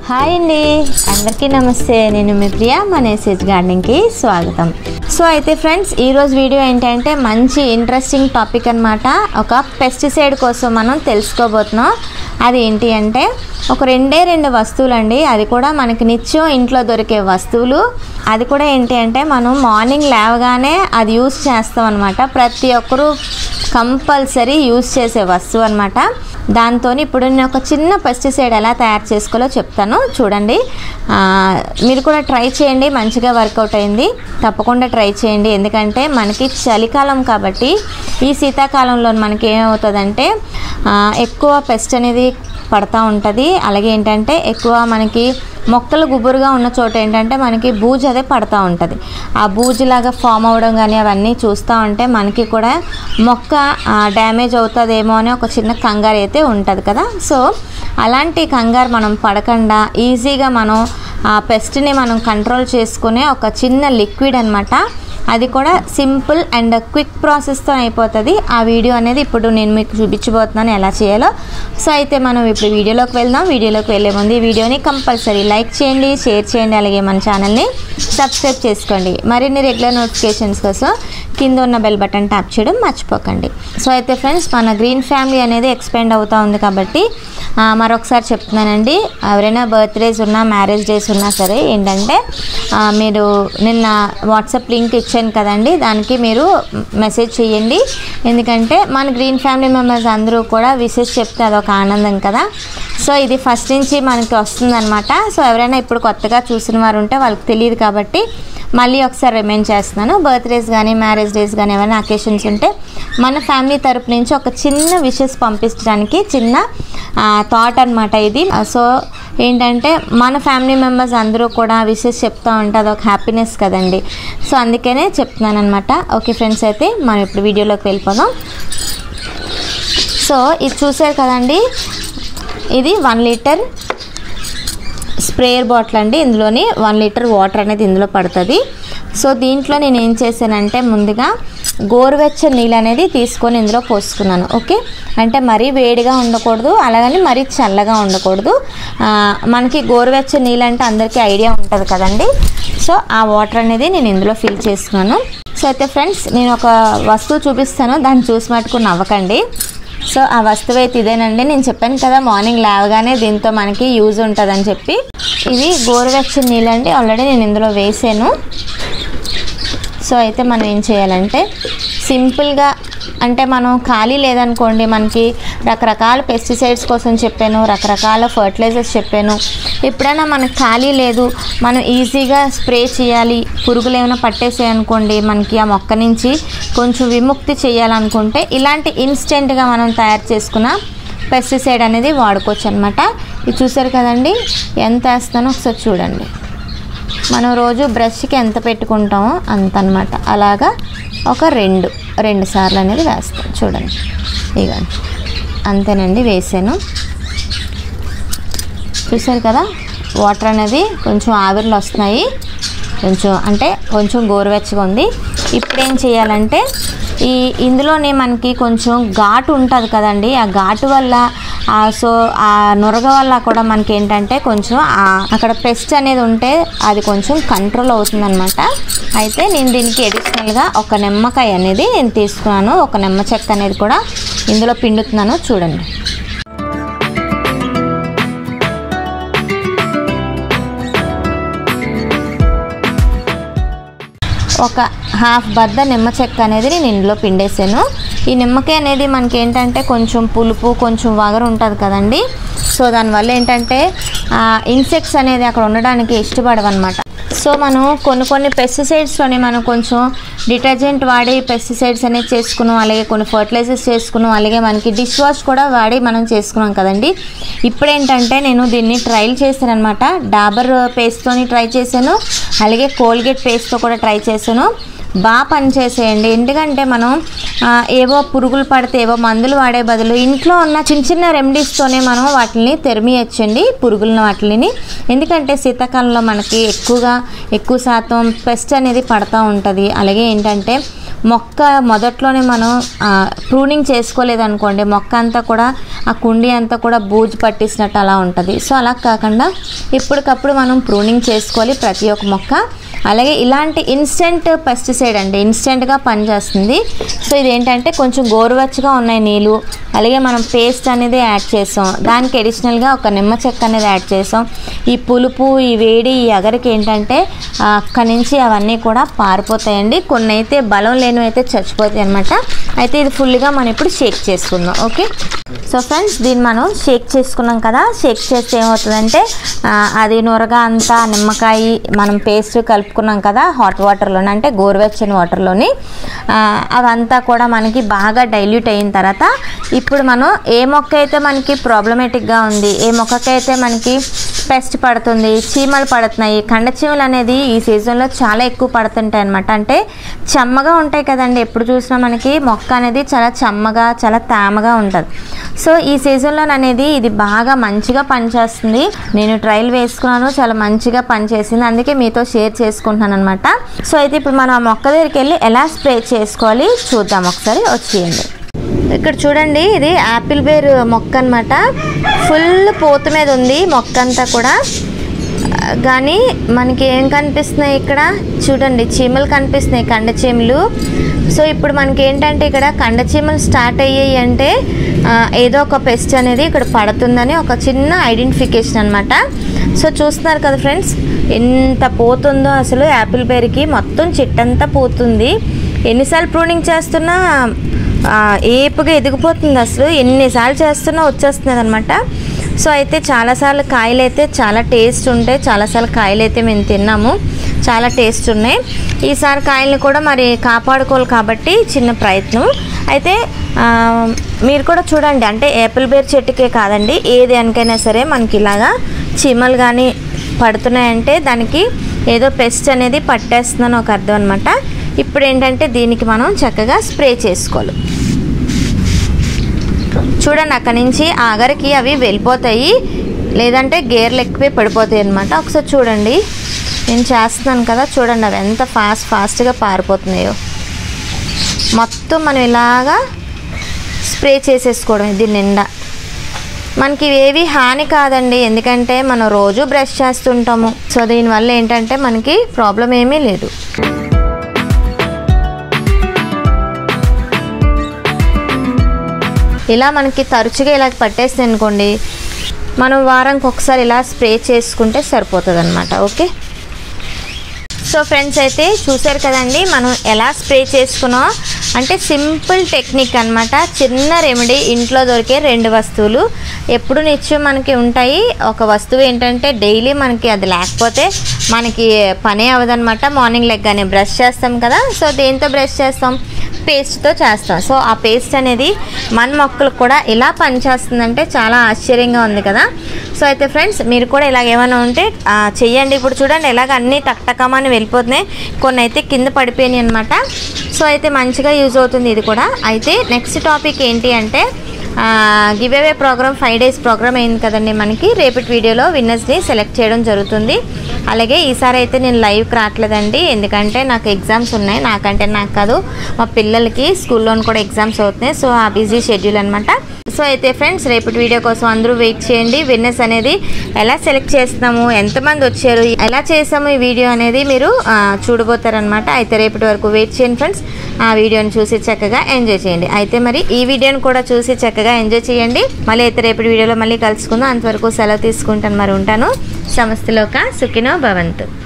hi అండి అందరికీ నమస్తే నేను మీ ప్రియ మన ఎస్ఎస్ గార్డెన్కి స్వాగతం సో అయితే ఫ్రెండ్స్ ఈరోజు వీడియో ఏంటంటే మంచి ఇంట్రెస్టింగ్ టాపిక్ అనమాట ఒక పెస్టిసైడ్ కోసం మనం తెలుసుకోబోతున్నాం అది ఏంటి అంటే ఒక రెండే రెండు వస్తువులు అండి అది కూడా మనకి నిత్యం ఇంట్లో దొరికే వస్తువులు అది కూడా ఏంటి అంటే మనం మార్నింగ్ లేవగానే అది యూస్ చేస్తాం అనమాట ప్రతి ఒక్కరూ కంపల్సరీ యూస్ చేసే వస్తువు అనమాట దాంతో ఇప్పుడు నేను ఒక చిన్న పెస్టిసైడ్ ఎలా తయారు చేసుకోవాలో చెప్తాను చూడండి ఆ, మీరు కూడా ట్రై చేయండి మంచిగా వర్కౌట్ అయింది తప్పకుండా ట్రై చేయండి ఎందుకంటే మనకి చలికాలం కాబట్టి ఈ శీతాకాలంలో మనకి ఏమవుతుందంటే ఆ, ఎక్కువ పెస్ట్ అనేది పడతా ఉంటుంది అలాగే ఏంటంటే ఎక్కువ మనకి మొక్కలు గుబురుగా ఉన్న చోట ఏంటంటే మనకి బూజు అదే పడతా ఉంటుంది ఆ బూజులాగా ఫామ్ అవ్వడం కానీ అవన్నీ చూస్తూ ఉంటే మనకి కూడా మొక్క డ్యామేజ్ అవుతుందేమో అని ఒక చిన్న కంగారు అయితే ఉంటుంది కదా సో అలాంటి కంగారు మనం పడకుండా ఈజీగా మనం ఆ పెస్ట్ని మనం కంట్రోల్ చేసుకునే ఒక చిన్న లిక్విడ్ అనమాట అది కూడా సింపుల్ అండ్ క్విక్ ప్రాసెస్తో అయిపోతుంది ఆ వీడియో అనేది ఇప్పుడు నేను మీకు చూపించబోతున్నాను ఎలా చేయాలో సో అయితే మనం ఇప్పుడు వీడియోలోకి వెళ్దాం వీడియోలోకి వెళ్ళే ముందు ఈ వీడియోని కంపల్సరీ లైక్ చేయండి షేర్ చేయండి అలాగే మన ఛానల్ని సబ్స్క్రైబ్ చేసుకోండి మరిన్ని రెగ్యులర్ నోటిఫికేషన్స్ కోసం కింద ఉన్న బెల్ బటన్ ట్యాప్ చేయడం మర్చిపోకండి సో అయితే ఫ్రెండ్స్ మన గ్రీన్ ఫ్యామిలీ అనేది ఎక్స్పెండ్ అవుతూ ఉంది కాబట్టి ఆ, మరొకసారి చెప్తున్నానండి ఎవరైనా బర్త్డేస్ ఉన్నా మ్యారేజ్ డేస్ ఉన్నా సరే ఏంటంటే ఆ, మీరు నిన్న వాట్సాప్ లింక్ ఇచ్చాను కదండి దానికి మీరు మెసేజ్ చేయండి ఎందుకంటే మన గ్రీన్ ఫ్యామిలీ మెంబర్స్ అందరూ కూడా విషెస్ చెప్తే అదొక ఆనందం కదా సో ఇది ఫస్ట్ నుంచి మనకి వస్తుందన్నమాట సో ఎవరైనా ఇప్పుడు కొత్తగా చూసిన వారు ఉంటే వాళ్ళకి తెలియదు కాబట్టి మళ్ళీ ఒకసారి రిమైండ్ చేస్తున్నాను బర్త్డేస్ కానీ మ్యారేజ్ డేస్ కానీ ఏమైనా అకేషన్స్ ఉంటే మన ఫ్యామిలీ తరపు నుంచి ఒక చిన్న విషెస్ పంపించడానికి చిన్న థాట్ అనమాట ఇది సో ఏంటంటే మన ఫ్యామిలీ మెంబర్స్ అందరూ కూడా విషెస్ చెప్తూ ఉంటే అదొక హ్యాపీనెస్ కదండి సో అందుకనే చెప్తున్నాను అనమాట ఓకే ఫ్రెండ్స్ అయితే మనం ఇప్పుడు వీడియోలోకి వెళ్ళిపోదాం సో ఇది చూసారు కదండి ఇది వన్ లీటర్ స్ప్రేయర్ బాటిల్ అండి ఇందులోని వన్ లీటర్ వాటర్ అనేది ఇందులో పడుతుంది సో దీంట్లో నేను ఏం చేశానంటే ముందుగా గోరువెచ్చని నీళ్ళు అనేది తీసుకొని ఇందులో పోసుకున్నాను ఓకే అంటే మరీ వేడిగా ఉండకూడదు అలాగని మరీ చల్లగా ఉండకూడదు ఆ, మనకి గోరువెచ్చని నీళ్ళు అంటే అందరికీ ఐడియా ఉంటుంది కదండి సో ఆ వాటర్ అనేది నేను ఇందులో ఫిల్ చేసుకున్నాను సో అయితే ఫ్రెండ్స్ నేను ఒక వస్తువు చూపిస్తాను దాన్ని చూసి మటుకు నవ్వకండి సో ఆ వస్తువు అయితే ఇదేనండి నేను చెప్పాను కదా మార్నింగ్ లేవగానే దీంతో మనకి యూజ్ ఉంటుందని చెప్పి ఇది గోరువెచ్చని నీళ్ళండి ఆల్రెడీ నేను ఇందులో వేసాను సో అయితే మనం ఏం చేయాలంటే సింపుల్గా అంటే మనం ఖాళీ లేదనుకోండి మనకి రకరకాల పెస్టిసైడ్స్ కోసం చెప్పాను రకరకాల ఫర్టిలైజర్స్ చెప్పాను ఎప్పుడైనా మనకి ఖాళీ లేదు మనం ఈజీగా స్ప్రే చేయాలి పురుగులు ఏమైనా పట్టేసాయి అనుకోండి మనకి ఆ మొక్క నుంచి కొంచెం విముక్తి చేయాలనుకుంటే ఇలాంటి ఇన్స్టెంట్గా మనం తయారు చేసుకున్న పెస్టిసైడ్ అనేది వాడుకోవచ్చు అనమాట ఇది చూసారు కదండి ఎంత వేస్తానో ఒకసారి చూడండి మనం రోజు బ్రష్కి ఎంత పెట్టుకుంటామో అంత అనమాట అలాగా ఒక రెండు రెండు సార్లు అనేది వేస్తాం చూడండి ఇగోండి అంతేనండి వేసాను చూసారు కదా వాటర్ అనేది కొంచెం ఆవిర్లు వస్తున్నాయి కొంచెం అంటే కొంచెం గోరువెచ్చగా ఉంది ఇప్పుడు ఏం చేయాలంటే ఈ ఇందులోనే మనకి కొంచెం ఘాటు ఉంటుంది కదండి ఆ ఘాటు వల్ల ఆ సో ఆ నురగ వల్ల కూడా మనకి ఏంటంటే కొంచెం ఆ అక్కడ పెస్ట్ అనేది ఉంటే అది కొంచెం కంట్రోల్ అవుతుందన్నమాట అయితే నేను దీనికి అడిషనల్గా ఒక నిమ్మకాయ అనేది నేను తీసుకున్నాను ఒక నిమ్మ చెక్క అనేది కూడా ఇందులో పిండుతున్నాను చూడండి ఒక హాఫ్ బద్ద నిమ్మ చెక్క అనేది నేను ఇందులో పిండేసాను ఈ నిమ్మకాయ అనేది మనకి ఏంటంటే కొంచెం పులుపు కొంచెం వగరు ఉంటుంది కదండి సో దానివల్ల ఏంటంటే ఇన్సెక్ట్స్ అనేది అక్కడ ఉండడానికి ఇష్టపడవన్నమాట సో మనం కొన్ని కొన్ని పెస్టిసైడ్స్లోని మనం కొంచెం డిటర్జెంట్ వాడి పెస్టిసైడ్స్ అనేది చేసుకున్నాం అలాగే కొన్ని ఫర్టిలైజర్స్ చేసుకున్నాం అలాగే మనకి డిష్ వాష్ కూడా వాడి మనం చేసుకున్నాం కదండి ఇప్పుడు ఏంటంటే నేను దీన్ని ట్రైల్ చేశాను అనమాట డాబర్ పేస్ట్తోని ట్రై చేశాను అలాగే కోల్గేట్ పేస్ట్తో కూడా ట్రై చేశాను బాగా పనిచేసేయండి ఎందుకంటే మనం ఆ, ఏవో పురుగులు పడితే ఏవో మందులు వాడే బదులు ఇంట్లో ఉన్న చిన్న చిన్న రెమెడీస్తోనే మనం వాటిని తెరిమియచ్చండి పురుగులను వాటిని ఎందుకంటే శీతాకాలంలో మనకి ఎక్కువగా ఎక్కువ శాతం పెస్ట్ అనేది పడతా ఉంటుంది అలాగే ఏంటంటే మొక్క మొదట్లోనే మనం ప్రూనింగ్ చేసుకోలేదనుకోండి మొక్క అంతా కూడా ఆ కుండి అంతా కూడా బూజు పట్టేసినట్టు అలా ఉంటుంది సో అలా కాకుండా ఇప్పటికప్పుడు మనం ప్రూనింగ్ చేసుకోవాలి ప్రతి ఒక్క మొక్క అలాగే ఇలాంటి ఇన్స్టెంట్ పెస్టిసైడ్ అండి ఇన్స్టెంట్గా పనిచేస్తుంది సో ఇదేంటంటే కొంచెం గోరువెచ్చగా ఉన్నాయి నీళ్ళు అలాగే మనం పేస్ట్ అనేది యాడ్ చేసాం దానికి అడిషనల్గా ఒక నిమ్మ చెక్క అనేది యాడ్ చేసాం ఈ పులుపు ఈ వేడి ఈ అగరికి ఏంటంటే ఆ, అక్కడి నుంచి అవన్నీ కూడా పారిపోతాయండి కొన్ని అయితే బలం లేనివి అయితే చచ్చిపోతాయి అనమాట అయితే ఇది ఫుల్గా మనం ఇప్పుడు షేక్ చేసుకుందాం ఓకే సో ఫ్రెండ్స్ దీన్ని మనం షేక్ చేసుకున్నాం కదా షేక్ చేస్తే ఏమవుతుందంటే ఆ, అది నొరగా అంతా నిమ్మకాయ మనం పేస్ట్ కలుపుకున్నాం కదా హాట్ వాటర్లోని అంటే గోరువెచ్చని వాటర్లోని ఆ, అవంతా కూడా మనకి బాగా డైల్యూట్ అయిన తర్వాత ఇప్పుడు మనం ఏ మొక్క అయితే మనకి ప్రాబ్లమేటిక్గా ఉంది ఏ మొక్కకైతే మనకి పెస్ట్ పడుతుంది చీమలు పడుతున్నాయి కండ చీమలు అనేది ఈ సీజన్లో చాలా ఎక్కువ పడుతుంటాయి అనమాట అంటే చెమ్మగా ఉంటాయి కదండి ఎప్పుడు చూసినా మనకి మొక్క అనేది చాలా చెమ్మగా చాలా తేమగా ఉంటుంది సో ఈ సీజన్లో అనేది ఇది బాగా మంచిగా పనిచేస్తుంది నేను ట్రయల్ వేసుకున్నాను చాలా మంచిగా పనిచేసింది అందుకే మీతో షేర్ చేసుకుంటున్నాను అనమాట సో అయితే ఇప్పుడు మనం ఆ మొక్క దగ్గరికి వెళ్ళి ఎలా స్ప్రే చేసుకోవాలి చూద్దాం ఒకసారి వచ్చేయండి ఇక్కడ చూడండి ఇది యాపిల్ బేర్ మొక్క అనమాట ఫుల్ పూత మీద ఉంది మొక్క అంతా కూడా ఆ, కానీ మనకి ఏం కనిపిస్తున్నాయి ఇక్కడ చూడండి చీమలు కనిపిస్తున్నాయి కండ చీమలు సో ఇప్పుడు మనకి ఏంటంటే ఇక్కడ కండ చీమలు స్టార్ట్ అయ్యాయి అంటే ఆ, ఏదో ఒక పెస్ట్ అనేది ఇక్కడ పడుతుందని ఒక చిన్న ఐడెంటిఫికేషన్ అనమాట సో చూస్తున్నారు కదా ఫ్రెండ్స్ ఎంత పోతుందో అసలు యాపిల్ బేర్కి మొత్తం చిట్టంతా పోతుంది ఎన్నిసార్లు ప్రూనింగ్ చేస్తున్నా ఆ, ఏపుగా ఎదిగిపోతుంది అసలు ఎన్నిసార్లు చేస్తున్నా వచ్చేస్తుంది అనమాట సో అయితే చాలాసార్లు కాయలు అయితే చాలా టేస్ట్ ఉంటాయి చాలాసార్లు కాయలు అయితే మేము తిన్నాము చాలా టేస్ట్ ఉన్నాయి ఈసారి కాయల్ని కూడా మరి కాపాడుకోవాలి కాబట్టి చిన్న ప్రయత్నం అయితే ఆ, మీరు కూడా చూడండి అంటే యాపిల్ బేర్ చెట్టుకే కాదండి ఏ దేనికైనా సరే మనకి ఇలాగా చీమలు కానీ పడుతున్నాయంటే దానికి ఏదో పెస్ట్ అనేది పట్టేస్తుందని ఒక అర్థం అనమాట ఇప్పుడు ఏంటంటే దీనికి మనం చక్కగా స్ప్రే చేసుకోవాలి చూడండి అక్కడి నుంచి ఆగరికి అవి వెళ్ళిపోతాయి లేదంటే గేర్లు ఎక్కిపోయి పడిపోతాయి అనమాట ఒకసారి చూడండి నేను చేస్తున్నాను కదా చూడండి అవి ఎంత ఫాస్ట్ ఫాస్ట్గా పారిపోతున్నాయో మొత్తం మనం ఇలాగా స్ప్రే చేసేసుకోవడం దీని నిండా మనకి ఇవేవి హాని కాదండి ఎందుకంటే మనం రోజు బ్రష్ చేస్తుంటాము సో దీనివల్ల ఏంటంటే మనకి ప్రాబ్లం ఏమీ లేదు ఇలా మనకి తరచుగా ఇలా పట్టేస్తుంది అనుకోండి మనం వారానికి ఒకసారి ఇలా స్ప్రే చేసుకుంటే సరిపోతుంది అనమాట ఓకే సో ఫ్రెండ్స్ అయితే చూసారు కదండి మనం ఎలా స్ప్రే చేసుకున్నాం అంటే సింపుల్ టెక్నిక్ అన్నమాట చిన్న రెమెడీ ఇంట్లో దొరికే రెండు వస్తువులు ఎప్పుడు నిత్యం మనకి ఉంటాయి ఒక వస్తువు ఏంటంటే డైలీ మనకి అది లేకపోతే మనకి పనే అవ్వదన్నమాట మార్నింగ్ లెగ్గానే బ్రష్ చేస్తాం కదా సో దేంతో బ్రష్ చేస్తాం పేస్ట్తో చేస్తాం సో ఆ పేస్ట్ అనేది మన మొక్కలకు కూడా ఇలా పనిచేస్తుందంటే చాలా ఆశ్చర్యంగా ఉంది కదా సో అయితే ఫ్రెండ్స్ మీరు కూడా ఇలాగ ఏమైనా ఉంటే ఆ, చెయ్యండి ఇప్పుడు చూడండి ఇలాగ అన్నీ టక్ టకమని వెళ్ళిపోతున్నాయి కొన్ని అయితే కింద పడిపోయినాయి అనమాట సో అయితే మంచిగా యూజ్ అవుతుంది ఇది కూడా అయితే నెక్స్ట్ టాపిక్ ఏంటి అంటే give away programme five days programme అయింది కదండి మనకి రేపటి వీడియోలో విన్నర్స్ని సెలెక్ట్ చేయడం జరుగుతుంది అలాగే ఈసారి అయితే నేను లైవ్కి రావట్లేదండి ఎందుకంటే నాకు ఎగ్జామ్స్ ఉన్నాయి నాకంటే నాకు కాదు మా పిల్లలకి స్కూల్లోని కూడా ఎగ్జామ్స్ అవుతున్నాయి సో ఆ బిజీ షెడ్యూల్ అనమాట సో అయితే ఫ్రెండ్స్ రేపటి వీడియో కోసం అందరూ వెయిట్ చేయండి విన్నర్స్ అనేది ఎలా సెలెక్ట్ చేస్తున్నాము ఎంతమంది వచ్చారు ఎలా చేసాము ఈ వీడియో అనేది మీరు ఆ, చూడబోతారనమాట అయితే రేపటి వరకు వెయిట్ చేయండి ఫ్రెండ్స్ ఆ వీడియోని చూసి చక్కగా ఎంజాయ్ చేయండి అయితే మరి ఈ వీడియోని కూడా చూసి చక్కగా ఎంజాయ్ చేయండి మళ్ళీ అయితే రేపటి వీడియోలో మళ్ళీ కలుసుకుందాం అంతవరకు సెలవు తీసుకుంటాను మరి ఉంటాను సమస్తలోక సుఖినో భవంతు